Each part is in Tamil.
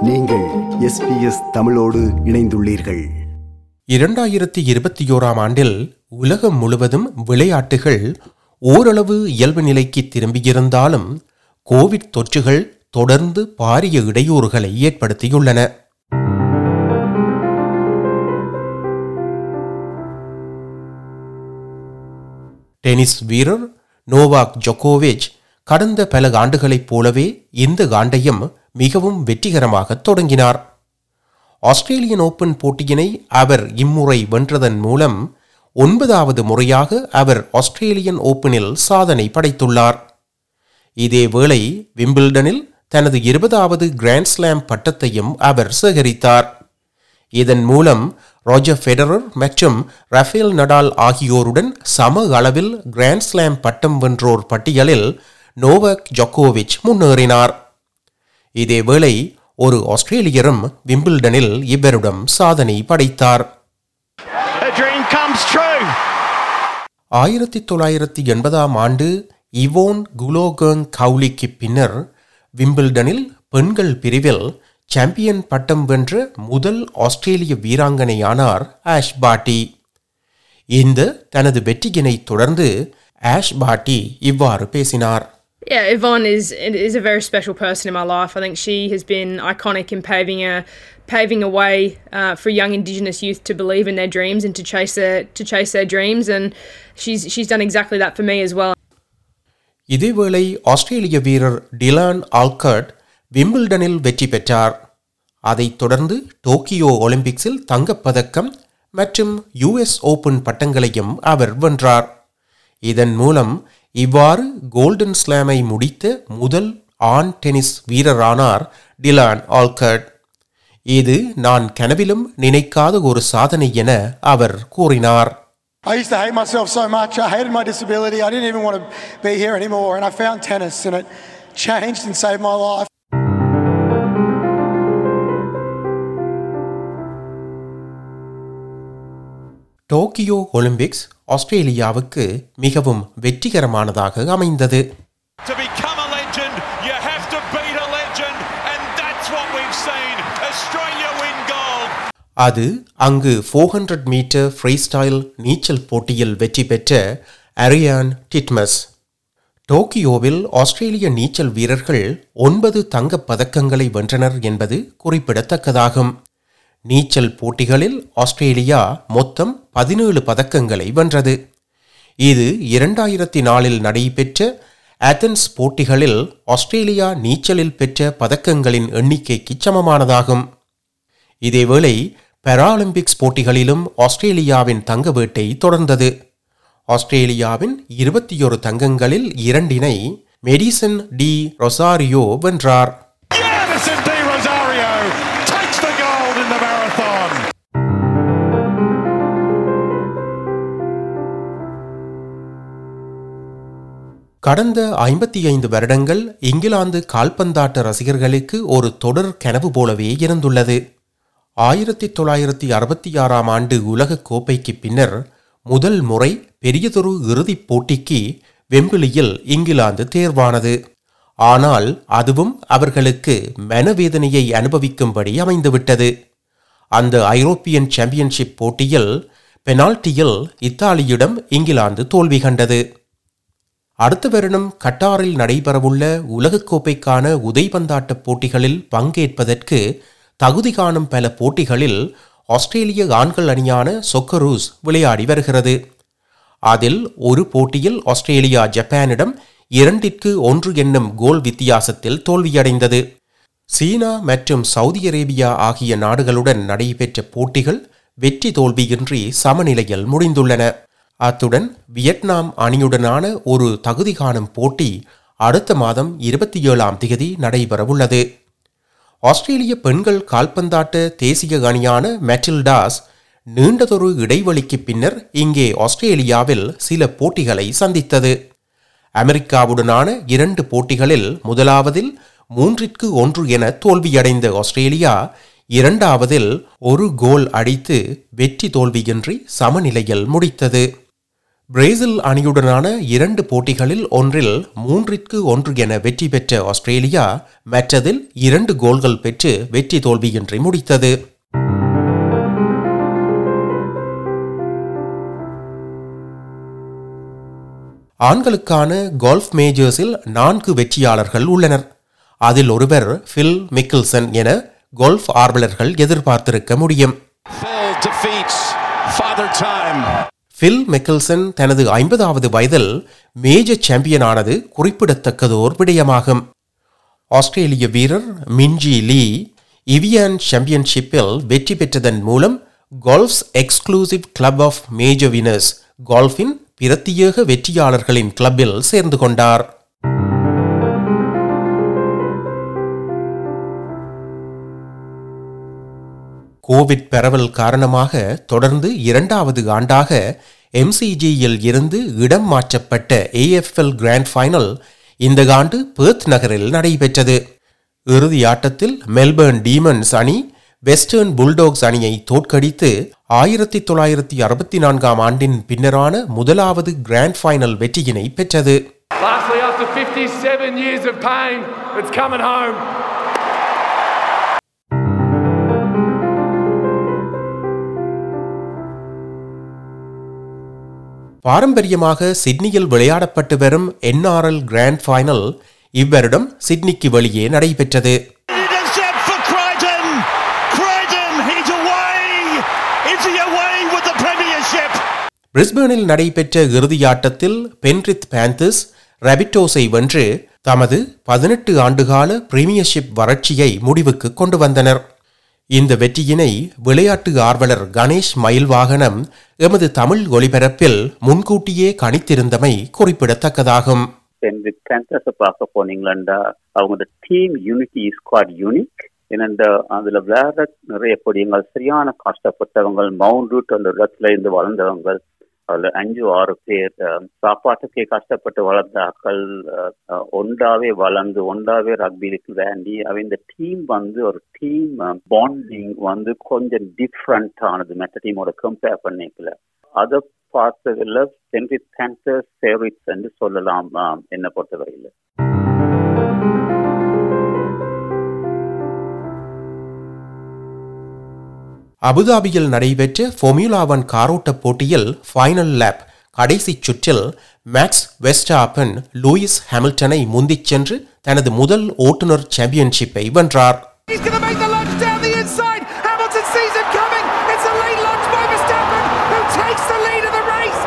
நீங்கள் எஸ்பிஎஸ் தமிழோடு இணைந்துள்ளீர்கள் இரண்டாயிரத்தி இருபத்தி ஓராம் ஆண்டில் உலகம் முழுவதும் விளையாட்டுகள் ஓரளவு இயல்பு நிலைக்கு திரும்பியிருந்தாலும் கோவிட் தொற்றுகள் தொடர்ந்து பாரிய இடையூறுகளை ஏற்படுத்தியுள்ளன டென்னிஸ் வீரர் நோவாக் ஜொகோவிச் கடந்த பல ஆண்டுகளைப் போலவே இந்த ஆண்டையும் மிகவும் வெற்றிகரமாக தொடங்கினார் ஆஸ்திரேலியன் ஓபன் போட்டியினை அவர் இம்முறை வென்றதன் மூலம் ஒன்பதாவது முறையாக அவர் ஆஸ்திரேலியன் ஓபனில் சாதனை படைத்துள்ளார் இதேவேளை விம்பிள்டனில் தனது இருபதாவது கிராண்ட்ஸ்லாம் பட்டத்தையும் அவர் சேகரித்தார் இதன் மூலம் ரோஜர் ஃபெடரர் மற்றும் ரஃபேல் நடால் ஆகியோருடன் சம அளவில் கிராண்ட்ஸ்லாம் பட்டம் வென்றோர் பட்டியலில் நோவக் ஜொக்கோவிச் முன்னேறினார் இதேவேளை ஒரு ஆஸ்திரேலியரும் விம்பிள்டனில் இவரிடம் சாதனை படைத்தார் A dream comes true. ஆயிரத்தி தொள்ளாயிரத்தி எண்பதாம் ஆண்டு இவோன் குலோகங் கவுலிக்கு பின்னர் விம்பிள்டனில் பெண்கள் பிரிவில் சாம்பியன் பட்டம் வென்ற முதல் ஆஸ்திரேலிய வீராங்கனையானார் ஆஷ் பாட்டி இந்த தனது வெற்றியினை தொடர்ந்து ஆஷ் பாட்டி இவ்வாறு பேசினார் Yeah, Yvonne is is a very special person in my life. I think she has been iconic in paving a paving a way uh, for young Indigenous youth to believe in their dreams and to chase their to chase their dreams, and she's she's done exactly that for me as well. இதேவேளை ஆஸ்திரேலிய வீரர் டிலான் ஆல்கர்ட் விம்பிள்டனில் வெற்றி பெற்றார் அதைத் தொடர்ந்து டோக்கியோ ஒலிம்பிக்ஸில் தங்கப்பதக்கம் மற்றும் யுஎஸ் ஓபன் பட்டங்களையும் அவர் வென்றார் இதன் மூலம் இவ்வாறு கோல்டன் ஸ்லாமை முடித்த முதல் ஆண் டென்னிஸ் வீரரானார் டிலான் ஆல்கர்ட் இது நான் கனவிலும் நினைக்காத ஒரு சாதனை என அவர் கூறினார் I used to hate myself so much. I hated my disability. I didn't even want to be here anymore. And I found tennis and it changed and saved my life. Tokyo Olympics ஆஸ்திரேலியாவுக்கு மிகவும் வெற்றிகரமானதாக அமைந்தது To become a legend, you have to beat a legend, and that's what we've seen. Australia win gold. அது அங்கு 400 ஹண்ட்ரட் மீட்டர் ஃப்ரீஸ்டைல் நீச்சல் போட்டியில் வெற்றி பெற்ற அரியான் டிட்மஸ் டோக்கியோவில் ஆஸ்திரேலிய நீச்சல் வீரர்கள் ஒன்பது தங்கப் பதக்கங்களை வென்றனர் என்பது குறிப்பிடத்தக்கதாகும் நீச்சல் போட்டிகளில் ஆஸ்திரேலியா மொத்தம் பதினேழு பதக்கங்களை வென்றது இது இரண்டாயிரத்தி நாலில் நடைபெற்ற ஆத்தன்ஸ் போட்டிகளில் ஆஸ்திரேலியா நீச்சலில் பெற்ற பதக்கங்களின் எண்ணிக்கைக்கு சமமானதாகும் இதேவேளை பாராலிம்பிக்ஸ் போட்டிகளிலும் ஆஸ்திரேலியாவின் தங்க வேட்டை தொடர்ந்தது ஆஸ்திரேலியாவின் இருபத்தியொரு தங்கங்களில் இரண்டினை மெடிசன் டி ரொசாரியோ வென்றார் Madison D. Rosario takes the gold in the marathon. கடந்த ஐம்பத்தி ஐந்து வருடங்கள் இங்கிலாந்து கால்பந்தாட்ட ரசிகர்களுக்கு ஒரு தொடர் கனவு போலவே இருந்துள்ளது ஆயிரத்தி தொள்ளாயிரத்தி அறுபத்தி ஆறாம் ஆண்டு உலகக் கோப்பைக்கு பின்னர் முதல் முறை பெரியதொரு இறுதிப் போட்டிக்கு வெம்பிளியில் இங்கிலாந்து தேர்வானது ஆனால் அதுவும் அவர்களுக்கு மனவேதனையை அனுபவிக்கும்படி அமைந்துவிட்டது அந்த ஐரோப்பியன் சாம்பியன்ஷிப் போட்டியில் பெனால்டியில் இத்தாலியிடம் இங்கிலாந்து தோல்வி கண்டது அடுத்த வருடம் கட்டாரில் நடைபெறவுள்ள உலகக்கோப்பைக்கான உதைபந்தாட்ட போட்டிகளில் பங்கேற்பதற்கு தகுதி காணும் பல போட்டிகளில் ஆஸ்திரேலிய ஆண்கள் அணியான சொக்கரூஸ் விளையாடி வருகிறது அதில் ஒரு போட்டியில் ஆஸ்திரேலியா ஜப்பானிடம் இரண்டிற்கு ஒன்று என்னும் கோல் வித்தியாசத்தில் தோல்வியடைந்தது சீனா மற்றும் சவுதி அரேபியா ஆகிய நாடுகளுடன் நடைபெற்ற போட்டிகள் வெற்றி தோல்வியின்றி சமநிலையில் முடிந்துள்ளன அத்துடன் வியட்நாம் அணியுடனான ஒரு தகுதி காணும் போட்டி அடுத்த மாதம் இருபத்தி ஏழாம் தேதி நடைபெறவுள்ளது ஆஸ்திரேலிய பெண்கள் கால்பந்தாட்ட தேசிய அணியான மெட்டில்டாஸ் நீண்டதொரு இடைவெளிக்கு பின்னர் இங்கே ஆஸ்திரேலியாவில் சில போட்டிகளை சந்தித்தது அமெரிக்காவுடனான இரண்டு போட்டிகளில் முதலாவதில் மூன்றிற்கு ஒன்று என தோல்வியடைந்த ஆஸ்திரேலியா இரண்டாவதில் ஒரு கோல் அடித்து வெற்றி தோல்வியின்றி சமநிலையில் முடித்தது பிரேசில் அணியுடனான இரண்டு போட்டிகளில் ஒன்றில் மூன்றிற்கு ஒன்று என வெற்றி பெற்ற ஆஸ்திரேலியா மற்றதில் இரண்டு கோல்கள் பெற்று வெற்றி தோல்வியின்றி முடித்தது ஆண்களுக்கான கோல்ஃப் மேஜர்ஸில் நான்கு வெற்றியாளர்கள் உள்ளனர் அதில் ஒருவர் ஃபில் மிக்கில்சன் என கோல்ஃப் ஆர்வலர்கள் எதிர்பார்த்திருக்க முடியும் Phil defeats Father Time. Phil Mickelson தனது ஐம்பதாவது வயதில் மேஜர் சாம்பியனானது குறிப்பிடத்தக்கதோர் விடயமாகும் ஆஸ்திரேலிய வீரர் மின்ஜி லீ இவியான் சாம்பியன்ஷிப்பில் வெற்றி பெற்றதன் மூலம் golf's exclusive club of major winners கோல்ஃபின் பிரத்தியேக வெற்றியாளர்களின் கிளப்பில் சேர்ந்து கொண்டார் கோவிட் பரவல் காரணமாக தொடர்ந்து இரண்டாவது ஆண்டாக எம்சிஜியில் இருந்து இடம் மாற்றப்பட்ட ஏஎஃப்எல் கிராண்ட் ஃபைனல் இந்த ஆண்டு பேர்த் நகரில் நடைபெற்றது இறுதி ஆட்டத்தில் மெல்பர்ன் டீமன்ஸ் அணி வெஸ்டர்ன் புல்டாக்ஸ் அணியை தோற்கடித்து ஆயிரத்தி தொள்ளாயிரத்தி அறுபத்தி நான்காம் ஆண்டின் பின்னரான முதலாவது கிராண்ட் ஃபைனல் வெற்றியினை பெற்றது Lastly, after 57 years of pain, it's coming home. பாரம்பரியமாக சிட்னியில் விளையாடப்பட்டு வரும் என்ஆர்எல் கிராண்ட் ஃபைனல் இவ்வருடம் சிட்னிக்கு வெளியே நடைபெற்றது Intercept for Crichton. Crichton, he's away. Is he away with the Premiership? பிரிஸ்பேனில் நடைபெற்ற இறுதியாட்டத்தில் பென்ரித் பேந்தர்ஸ் ரபிட்டோஸை வென்று தமது பதினெட்டு ஆண்டுகால பிரீமியர்ஷிப் வறட்சியை முடிவுக்கு கொண்டு வந்தனர் இந்த வெற்றியினை விளையாட்டு ஆர்வலர் கணேஷ் மயில்வாகனம் எமது தமிழ் ஒளிபரப்பில் முன்கூட்டியே கணித்திருந்தமை குறிப்பிடத்தக்கதாகும் வித் கேன்சர்ஸை பார்க்க போனீங்களா அவங்களோட team unity is quite unique ஏனென்ற அதுல வேற நிறைய பொடியங்கள் சரியான கஷ்டப்பட்டவங்க மவுண்ட் ரூட் அந்த இடத்துல இருந்து வளர்ந்தவங்க அதுல அஞ்சு ஆறு பேர் அஹ், சாப்பாட்டுக்கே கஷ்டப்பட்டு வளர்ந்த ஆக்கள் அஹ், அஹ், ஒன்றாவே வளர்ந்து ஒன்றாவே ரக்பிக்கு வேண்டி அவ இந்த டீம் வந்து ஒரு டீம் பாண்டிங் வந்து கொஞ்சம் டிஃப்ரெண்ட் ஆனது மற்ற டீமோட கம்பேர் பண்ணிக்கல அதை பார்த்ததில் சென்ட்ரி பேந்தர்ஸ் ஃபேவரிட்ஸ் என்று சொல்லலாம் ஆம், என்னை பொறுத்தவரையில் அபுதாபியில் நடைபெற்ற ஃபொமியூலா ஒன் காரோட்டப் போட்டியில் ஃபைனல் லேப் கடைசி சுற்றில் மேக்ஸ் வெஸ்டாப்பன் லூயிஸ் ஹாமில்டனை முந்திச் சென்று தனது முதல் ஓட்டுநர் சாம்பியன்ஷிப்பை வென்றார் He's going to make the lunge down the inside. Hamilton sees him coming. It's a late lunge by Verstappen, who takes the lead of the race.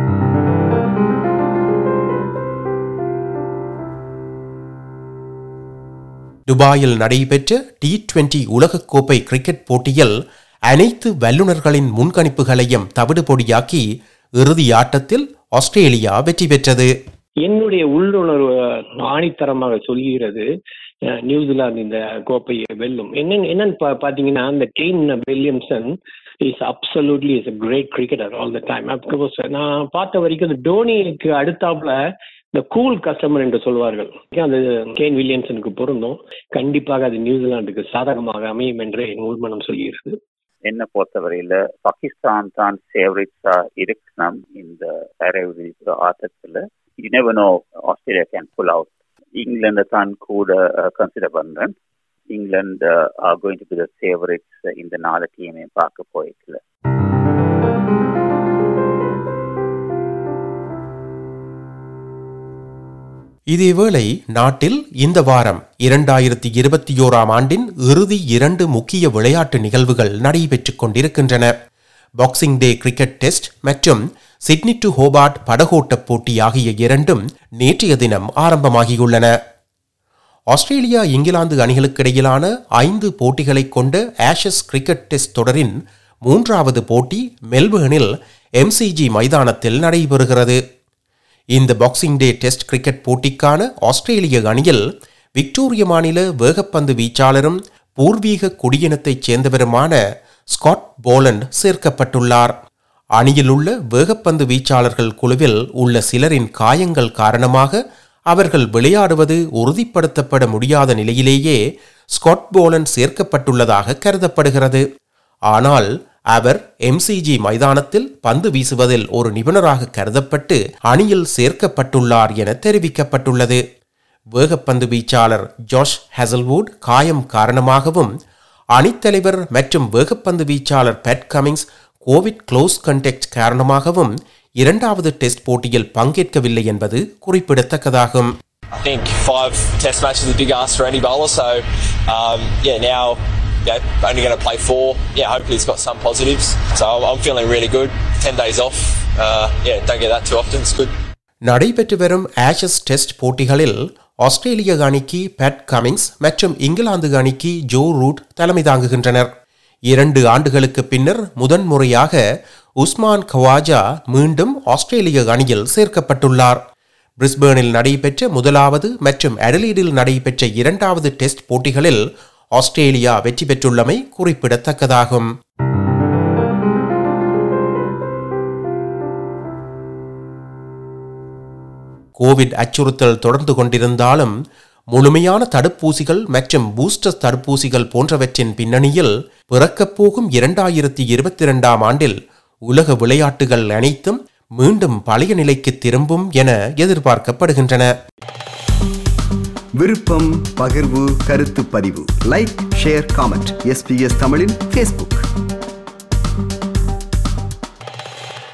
துபாயில் நடைபெற்ற டி டுவெண்டி உலகக்கோப்பை கிரிக்கெட் போட்டியில் அனைத்து வல்லுநர்களின் முன்கணிப்புகளையும் தவிடுபொடியாக்கி இறுதி ஆட்டத்தில் ஆஸ்திரேலியா வெற்றி பெற்றது என்னுடைய உள்ளுணர்வு ஆணித்தரமாக சொல்கிறது அஹ், நியூசிலாந்து இந்த கோப்பையை வெல்லும் என்னன்னு என்னன்னு பா- பாத்தீங்கன்னா இந்த Kane Williamson is absolutely is a great cricketer all the time of course நான் பார்த்த வரைக்கும் இந்த டோனிக்கு அடுத்தாப்புல இந்த கூல் கஸ்டமர் என்று சொல்வார்கள் அது கேன் வில்லியம்சனுக்கு பொருந்தும் கண்டிப்பாக அது நியூசிலாந்துக்கு சாதகமாக அமையும் என்று என் உள்மனம் சொல்கிறது என்னை பொறுத்தவரையில பாகிஸ்தான் தான் ஃபேவரிட்ஸா இருக்கணும் இந்த அரைவிரி ஆட்டத்துல you never know Australia can pull out England தான் கூட கன்சிடர் பண்றேன் England are going to be the favourites இந்த நாலு டீமையும் பார்க்க போயிருக்கல இதேவேளை நாட்டில் இந்த வாரம் இரண்டாயிரத்தி இருபத்தி ஓராம் ஆண்டின் இறுதி இரண்டு முக்கிய விளையாட்டு நிகழ்வுகள் நடைபெற்றுக் கொண்டிருக்கின்றன பாக்ஸிங் டே கிரிக்கெட் டெஸ்ட் மற்றும் சிட்னி டு ஹோபார்ட் படகோட்டப் போட்டி ஆகிய இரண்டும் நேற்றைய தினம் ஆரம்பமாகியுள்ளன ஆஸ்திரேலியா இங்கிலாந்து அணிகளுக்கிடையிலான ஐந்து போட்டிகளைக் கொண்ட ஆஷஸ் கிரிக்கெட் டெஸ்ட் தொடரின் மூன்றாவது போட்டி மெல்பேர்னில் எம்சிஜி மைதானத்தில் நடைபெறுகிறது இந்த பாக்ஸிங் டே டெஸ்ட் கிரிக்கெட் போட்டிக்கான ஆஸ்திரேலிய அணியில் விக்டோரிய மாநில வேகப்பந்து வீச்சாளரும் பூர்வீக குடியினத்தைச் சேர்ந்தவருமான ஸ்காட் போலண்ட் சேர்க்கப்பட்டுள்ளார் அணியில் உள்ள வேகப்பந்து வீச்சாளர்கள் குழுவில் உள்ள சிலரின் காயங்கள் காரணமாக அவர்கள் விளையாடுவது உறுதிப்படுத்தப்பட முடியாத நிலையிலேயே ஸ்காட் போலண்ட் சேர்க்கப்பட்டுள்ளதாக கருதப்படுகிறது ஆனால் அவர் எம்சிஜி மைதானத்தில் பந்து வீசுவதில் ஒரு நிபுணராக கருதப்பட்டு அணியில் சேர்க்கப்பட்டுள்ளார் என தெரிவிக்கப்பட்டுள்ளது வேகப்பந்து வீச்சாளர் ஜாஷ் ஹெசல்வுட் காயம் காரணமாகவும் அணித்தலைவர் மற்றும் வேகப்பந்து வீச்சாளர் Pat Cummins Covid close contact காரணமாகவும் இரண்டாவது டெஸ்ட் போட்டியில் பங்கேற்கவில்லை என்பது குறிப்பிடத்தக்கதாகும் I think five test matches is a big ask for any bowler. So, um, yeah, now yeah, only going to play four. Yeah, hopefully he's got some positives. So I'm, I'm feeling really good. Ten days off. Uh, yeah, don't get that too often. It's good. நடைபெற்று வரும் ஆஷஸ் டெஸ்ட் போட்டிகளில் ஆஸ்திரேலிய அணிக்கு பேட் கமிங்ஸ் மற்றும் இங்கிலாந்து அணிக்கு ஜோ ரூட் தலைமை தாங்குகின்றனர் இரண்டு ஆண்டுகளுக்கு பின்னர் முதன்முறையாக உஸ்மான் கவாஜா மீண்டும் ஆஸ்திரேலிய அணியில் சேர்க்கப்பட்டுள்ளார் பிரிஸ்பேனில் நடைபெற்ற முதலாவது மற்றும் அடலீடில் நடைபெற்ற இரண்டாவது டெஸ்ட் போட்டிகளில் ஆஸ்திரேலியா வெற்றி பெற்றுள்ளமை குறிப்பிடத்தக்கதாகும் கோவிட் அச்சுறுத்தல் தொடர்ந்து கொண்டிருந்தாலும் முழுமையான தடுப்பூசிகள் மற்றும் பூஸ்டர் தடுப்பூசிகள் போன்றவற்றின் பின்னணியில் பிறக்கப் போகும் இரண்டாயிரத்தி இருபத்தி இரண்டாம் ஆண்டில் உலக விளையாட்டுகள் அனைத்தும் மீண்டும் பழைய நிலைக்கு திரும்பும் என எதிர்பார்க்கப்படுகின்றன விருப்பம் பகிர்வு கருத்து பதிவு லைக் ஷேர் காமெண்ட் எஸ்பிஎஸ் தமிழின் ஃபேஸ்புக்